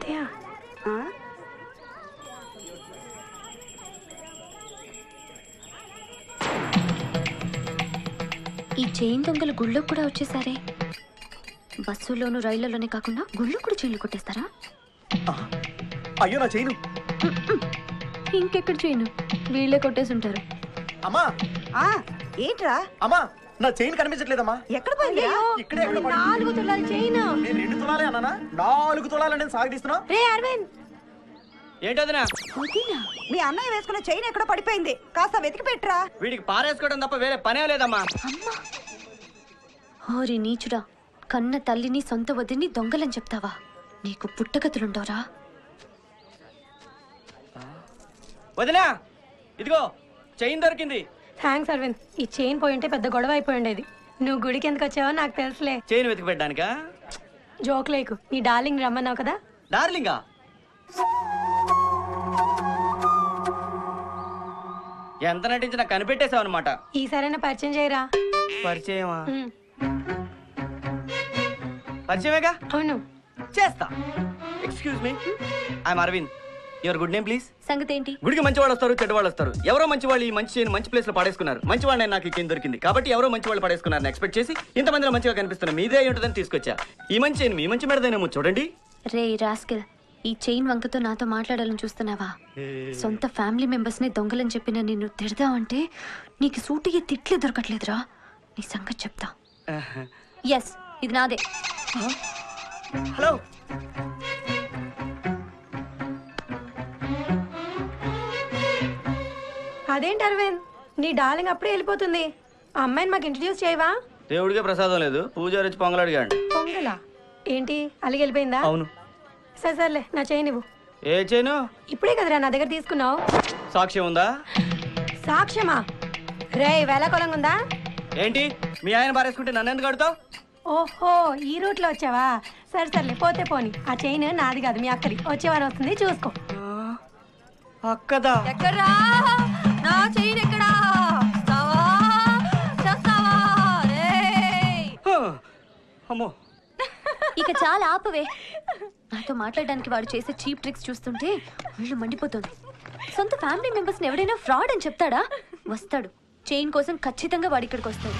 అత్తయ్య ఆ? ఈ చైన్ దొంగలు గుళ్ళో కూడా వచ్చేసారే బస్సులోను రైళ్లలోనే కాకుండా గుళ్ళో కూడా చైన్లు కొట్టేస్తారా అయ్యో నా చైను ఇంకెక్కడ చైను వీళ్ళే కొట్టేసి ఉంటారు అమ్మా ఆ, ఏంట్రా అమ్మా నా చైన్ కనిపించట్లేదమ్మా ఎక్కడ పోయిందిరా ఇక్కడే ఎక్కడ పడింది? నాలుగు తులాల చైన్ నేను రెండు తులాలే అన్నానా నాలుగు తులాలని నేను సాగదీస్తున్నా రే అరవింద్ ఏంటదినా వదినా మీ అన్నయ్య వేసుకున్న చైన్ ఎక్కడో పడిపోయింది కాస్త వెతికి పెట్టరా వీడికి పారేసుకోవడం తప్ప వేరే పనే లేదమ్మా అమ్మా ఓరి నీచుడా కన్న తల్లిని సొంత వదిని దొంగలని చెప్తావా నీకు పుట్టగతులుండవరా వదినా ఇదిగో చైన్ దొరికింది థ్యాంక్స్ అరవింద్ ఈ చైన్ పోయి ఉంటే పెద్ద గొడవ అయిపోయి ఉండేది నువ్వు గుడికి ఎందుకు వచ్చావో నాకు తెలుసులే చైన్ వెతికి పెట్టడానికా జోక్ లేకు నీ డార్లింగ్ రమ్మన్నావు కదా డార్లింగా ఎంత నటించినా కనిపెట్టేశావు అనమాట ఈసారైనా పరిచయం చేయరా పరిచయమా ఉమ్, పరిచయమేగా అవును చేస్తా excuse me I'm Aravind your good name please సంగతి ఏంటి గుడికి మంచి వాళ్ళు వస్తారు చెడ్డ వాళ్ళు వస్తారు ఎవరో మంచి వాళ్ళు ఈ మంచి చేయని మంచి ప్లేస్ లో పడేసుకున్నారు మంచి వాళ్ళని నాకు ఈ చైన్ దొరికింది కాబట్టి ఎవరో మంచి వాళ్ళు పడేసుకున్నారని ఎక్స్పెక్ట్ చేసి ఇంతమందిలో మంచిగా కనిపిస్తున్నా మీదే అయి ఉంటుందని తీసుకొచ్చా ఈ మంచి చైన్ మీ మంచి మెడదేనేమో చూడండి రే రాస్కిల్ ఈ చైన్ వంకతో నాతో మాట్లాడాలని చూస్తున్నావా సొంత ఫ్యామిలీ మెంబర్స్ ని దొంగలని చెప్పిన నిన్ను తిడదావంటే నీకు సూటిగా తిట్లే దొరకట్లేదురా నీ సంగతి చెప్తా ఎస్ ఇది నాదే హలో అదేంటి అరవింద్ నీ డార్లింగ్ అప్పుడే వెళ్ళిపోతుంది ఆ అమ్మాయిని మాకు ఇంట్రడ్యూస్ చేయవా దేవుడికే ప్రసాదం లేదు పూజారి వచ్చి పొంగలు అడిగాడు పొంగలా ఏంటి అలిగి వెళ్ళిపోయిందా అవును సరే సర్లే నా చైన్ ఇవ్వు ఏ చైను ఇప్పుడే కదరా నా దగ్గర తీసుకున్నావు సాక్ష్యం ఉందా సాక్ష్యమా రే వేళాకొలంగా ఉందా ఏంటి మీ ఆయన పారేసుకుంటే నన్ను ఎందుకు అడుగుతావు ఓహో ఈ రూట్లో వచ్చావా సరే సర్లే పోతే పోని ఆ చైన్ నాది కాదు మీ అక్కడి వచ్చేవారు వస్తుంది చూసుకో అక్కదా ఎక్కడ్రా నా చైన్ ఎక్కడా వస్తావా? చేస్తావా? రేయ్! హ, అమ్మో ఇక చాలా ఆపవే నాతో మాట్లాడడానికి వాడు చేసే చీప్ ట్రిక్స్ చూస్తుంటే ఒళ్ళు మండిపోతుంది సొంత ఫ్యామిలీ మెంబర్స్ ఎవడైనా ఫ్రాడ్ అని చెప్తాడా వస్తాడు చైన్ కోసం ఖచ్చితంగా వాడి ఇక్కడికి వస్తాడు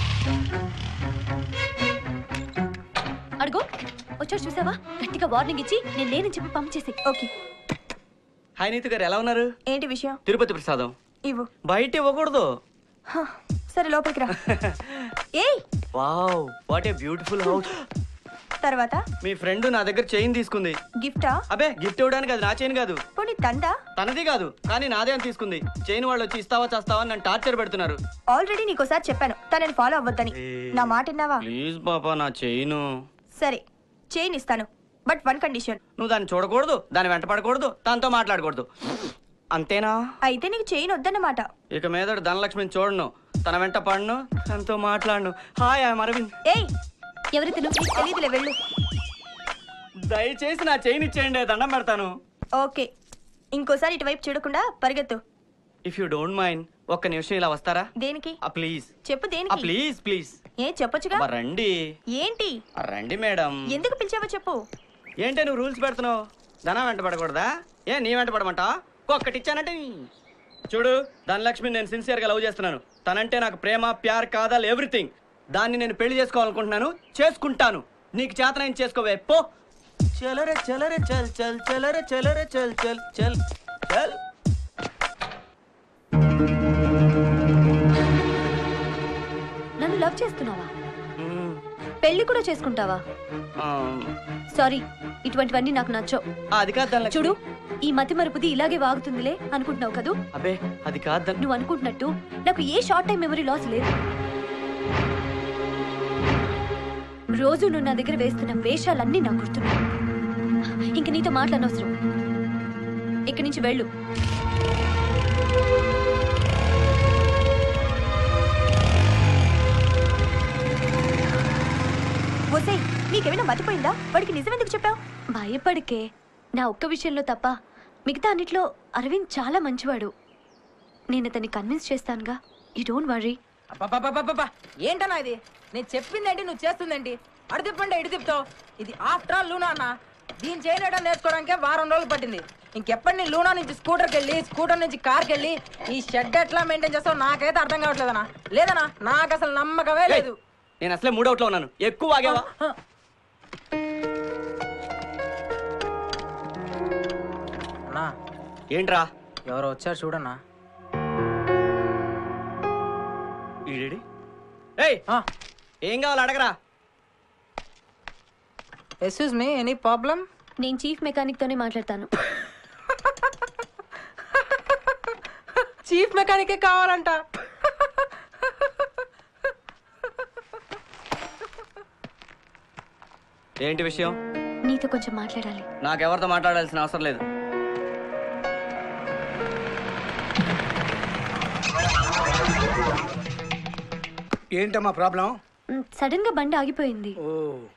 అడుగు వచ్చాడు చూసావా గట్టిగా వార్నింగ్ ఇచ్చి నేను లేనని చెప్పి పంప్ చేసి ఓకే హాయ్ నీతు గారు ఎలా ఉన్నారు ఏంటి విషయం తిరుపతి ప్రసాదం ఇవ్వు బయట ఇవ్వకూడదు హ, సరే లోపలికి రా ఏయ్ wow what a beautiful house తర్వాత మీ ఫ్రెండ్ నా దగ్గర చైన్ తీసుకుంది గిఫ్టా అబే గిఫ్ట్ ఇవ్వడానికి అది నా చైన్ కాదు పోనీ తందా తనది కాదు కానీ నాదే అని తీసుకుంది చైన్ వాళ్ళు వచ్చి ఇస్తావా చేస్తావా అని నన్ను టార్చర్ పెడుతున్నారు ఆల్రెడీ నీకోసారి చెప్పాను తనని ఫాలో అవ్వద్దని నా మాట విన్నావా ప్లీజ్ పాపా నా చైను సరే చైన్ ఇస్తాను బట్ వన్ కండిషన్ నువ్వు దాన్ని చూడకూడదు దాన్ని వెంట పడకూడదు తనతో మాట్లాడకూడదు అంతేనా అయితే నీకు చైన్ వద్దన్నమాట ఇక మీద ధనలక్ష్మిని చూడను తన వెంట పడను తనతో మాట్లాడను హాయ్ ఐఎమ్ అరవింద్ ఏయ్ ఎవరి తిను నీకు తెలీదులే వెళ్ళు దయచేసి నా చైన్ ఇచ్చేయండి దండం పెడతాను ఓకే ఇంకోసారి ఇటువైపు చూడకుండా పరిగెత్తు ఇఫ్ యూ డోంట్ మైండ్ ఒక్క నిమిషం ఇలా వస్తారా దేనికి ఆ ప్లీజ్ చెప్పు ఆ దేనికి ప్లీజ్ ప్లీజ్ ఏ చెప్పొచ్చుగా అబ్బా, రండి ఏంటి ఆ, రండి మేడం ఎందుకు పిలిచావో చెప్పు ఏంటే నువ్వు రూల్స్ పెడుతున్నావు ధనం వెంట పడకూడదా ఏ నీ వెంట పడమంటా ఒక్కటి ఇచ్చానంటే నీ- చూడు ధనలక్ష్మి నేను సిన్సియర్గా లవ్ చేస్తున్నాను తనంటే నాకు ప్రేమ ప్యార్ కాదాలు ఎవ్రీథింగ్ దాన్ని నేను పెళ్లి చేసుకోవాలనుకుంటున్నాను చేసుకుంటాను నీకు చేతనైన చేసుకోవే పో చలరే చలరే చల్ చల్ చలరే చలరే చల్ చల్ చల్ చల్ నన్ను లవ్ చేస్తున్నావా మ్మ్. పెళ్లి కూడా చేసుకుంటావా ఆ, సారీ ఇటువంటివన్నీ నాకు నచ్చవు ఆ, అది కాదు ధనలక్ష్మి చూడు ఈ మతి మరుపుది ఇలాగే వాగుతుందిలే అనుకుంటున్నావు కదూ అబ్బే అది కాదు ధన నువ్వు అనుకుంటున్నట్టు నాకు a short time memory loss లేదు రోజు నువ్వు నా దగ్గర వేస్తున్న వేషాలన్నీ నాకు గుర్తున్నాయి ఇంక నీతో మాట్లాడనవసరం ఇక్కడి నుంచి వెళ్ళు ఒసేయ్ నీకేమైనా మతిపోయిందా వాడికి నిజం ఎందుకు చెప్పావు భయపడికే నా ఒక్క విషయంలో తప్ప మిగతా అన్నిట్లో అరవింద్ చాలా మంచివాడు నేను అతన్ని కన్విన్స్ చేస్తానుగా యూ డోంట్ వరీ అబ్బబ్బబ్బబ్బబ్బా! ఏంటన్నా ఇది నేను చెప్పిందేంటి నువ్వు చేస్తుందేంటి అడు తిప్పండి ఇటు తిప్పుతావు ఇది ఆఫ్టర్ ఆల్ లూనా అన్న దీని చేయడం నేర్చుకోవడానికే వారం రోజులు పట్టింది ఇంకెప్పటి నీ లూనా నుంచి స్కూటర్కి వెళ్ళి స్కూటర్ నుంచి కార్కి వెళ్ళి ఈ షెడ్ ఎట్లా మెయింటైన్ చేస్తావు నాకైతే అర్థం కావట్లేదనా లేదనా నాకు అసలు నమ్మకమే ఏయ్, లేదు నేను అసలే మూడవుట్లో ఉన్నాను ఎక్కువ వాగేవా అన్నా ఏంట్రా ఎవరో వచ్చారు చూడన్నా ఈడేడి ఏయ్ ఆ, ఏం కావాలి అడగరా ఎక్స్క్యూజ్ మీ ఎనీ ప్రాబ్లం నేను చీఫ్ మెకానిక్ తోనే మాట్లాడతాను చీఫ్ మెకానికే కావాలంట ఏంటి విషయం నీతో కొంచెం మాట్లాడాలి నాకెవరితో మాట్లాడాల్సిన అవసరం లేదు ఏంటమ్మా ప్రాబ్లం సడన్ గా బండి ఆగిపోయింది ఓ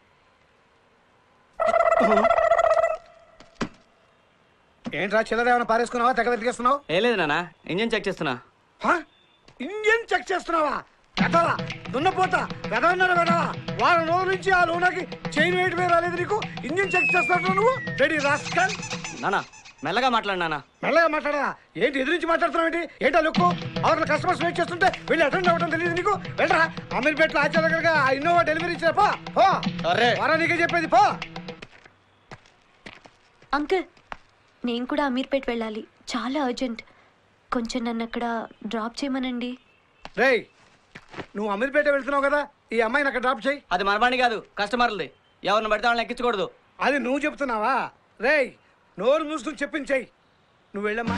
ఏంట్రా చిల్లర ఏమైనా పారేసుకున్నావా తెగ వెతికేస్తున్నావు ఏం లేదు నాన్న ఇంజిన్ చెక్ చేస్తున్నా హ? ఇంజన్ చెక్ చేస్తున్నావా వెదవా దున్నపోతా వెదవన్నారు వెదవా వారం రోజుల నుంచి ఆ లోనకి చైన్ వేయటమే రాలేదు నీకు ఇంజన్ చెక్ చేస్తావు నువ్వు రెడీ రాస్కల్ నానా మెల్లగా మాట్లాడు నాన్న మెల్లగా మాట్లాడరా ఏంటి ఎదురించి మాట్లాడుతున్నావు ఏంటి ఏంటా లుక్కు అవతల కస్టమర్స్ వెయిట్ చేస్తుంటే వెళ్ళి అటెండ్ అవ్వడం తెలియదు నీకు వెళ్ళరా అమీర్పేటలో ఆచార్య ఆ ఇన్నోవా డెలివరీ ఇచ్చా పో పో సరే వారా నీకే చెప్పేది పో అంకుల్ నేను కూడా అమీర్పేట్ వెళ్ళాలి చాలా అర్జెంట్ కొంచెం నన్ను అక్కడ డ్రాప్ చేయమనండి రేయ్ నువ్వు అమీర్పేట వెళ్తున్నావు కదా ఈ అమ్మాయిని అక్కడ డ్రాప్ చేయి అది మన బండి కాదు కస్టమర్లది ఎవరిని పడితే వాళ్ళని ఎక్కించకూడదు అది నువ్వు చెప్తున్నావా రేయ్ నోరు మూసుకుని చెప్పించేయి నువ్వు వెళ్ళమ్మా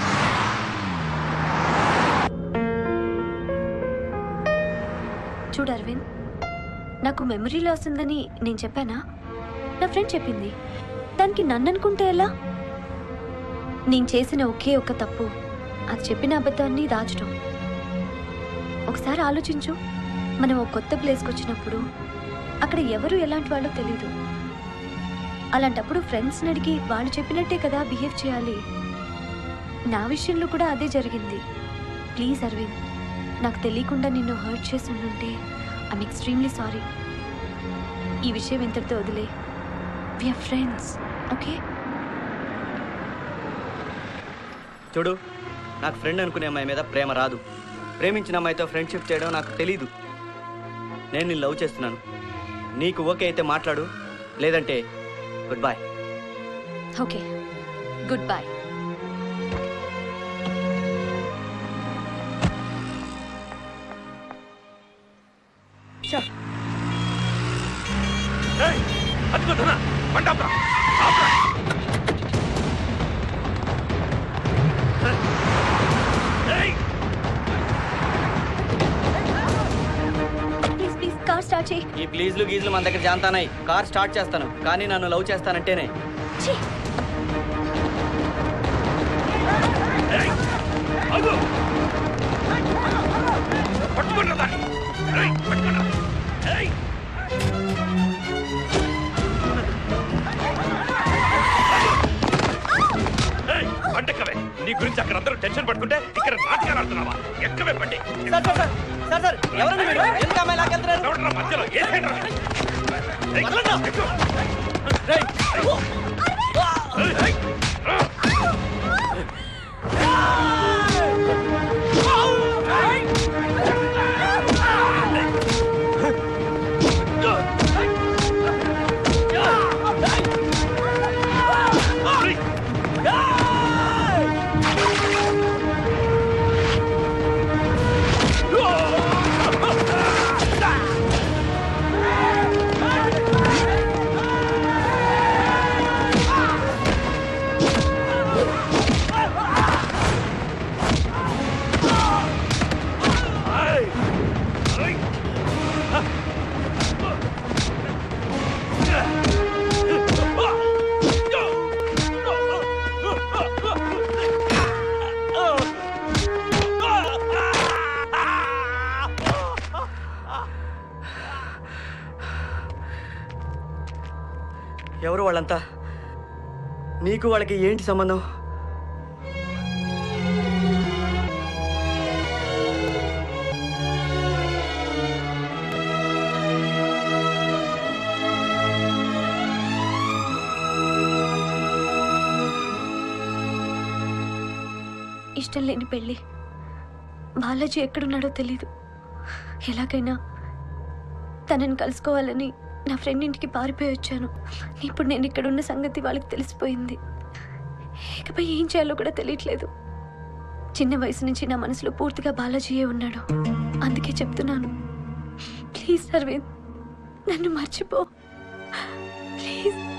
చూడు అరవింద్ నాకు మెమరీ లాస్ ఉందని నేను చెప్పానా నా ఫ్రెండ్ చెప్పింది దానికి నన్ను అనుకుంటే ఎలా నేను చేసిన ఒకే ఒక తప్పు అది చెప్పిన అబద్ధాన్ని దాచడం ఒకసారి ఆలోచించు మనం ఒక కొత్త ప్లేస్కి వచ్చినప్పుడు అక్కడ ఎవరు ఎలాంటి వాళ్ళో తెలీదు అలాంటప్పుడు ఫ్రెండ్స్ని అడిగి వాళ్ళు చెప్పినట్టే కదా బిహేవ్ చేయాలి నా విషయంలో కూడా అదే జరిగింది ప్లీజ్ అరవింద్ నాకు తెలియకుండా నిన్ను హర్ట్ చేసి ఉండుంటే ఐమ్ ఎక్స్ట్రీమ్లీ సారీ ఈ విషయం ఇంతటితో వదిలే విఆర్ ఫ్రెండ్స్ ఓకే చూడు నాకు ఫ్రెండ్ అనుకునే అమ్మాయి మీద ప్రేమ రాదు ప్రేమించిన అమ్మాయితో ఫ్రెండ్షిప్ చేయడం నాకు తెలీదు నేను నిన్ను లవ్ చేస్తున్నాను నీకు ఓకే అయితే మాట్లాడు లేదంటే good boy okay good boy please please car start చేయి ఈ ప్లీజ్లు గీజ్లు మన దగ్గర జాంతానాయి కార్ స్టార్ట్ చేస్తాను కానీ నన్ను లవ్ చేస్తానంటేనే ఛీ! పండెక్కవే నీ గురించి అక్కడ అందరూ టెన్షన్ పడుతుంటే ఇక్కడ నాటకాలు ఆడుతున్నావా ఎక్కవే బండి sir sir sir sir sir ఎవరండి మీరు ఎందుకు అమ్మాయి లాకెళ్తున్నారు ఎవడరా మధ్యలో ఏ సైడ్ రా? ఏయ్, ఎక్కు. రేయ్! ఏయ్, ఏయ్, రా. ఎవరు వాళ్ళంతా నీకు వాళ్ళకి ఏంటి సంబంధం ఇష్టం లేని పెళ్ళి బాలాజీ ఎక్కడున్నాడో తెలీదు ఎలాగైనా తనని కలుసుకోవాలని నా ఫ్రెండ్ ఇంటికి పారిపోయి వచ్చాను ఇప్పుడు నేను ఇక్కడ ఉన్న సంగతి వాళ్ళకి తెలిసిపోయింది ఇకపై ఏం చేయాలో కూడా తెలియట్లేదు చిన్న వయసు నుంచి నా మనసులో పూర్తిగా బాలాజీయే ఉన్నాడు అందుకే చెప్తున్నాను ప్లీజ్ అరవింద్ నన్ను మర్చిపో ప్లీజ్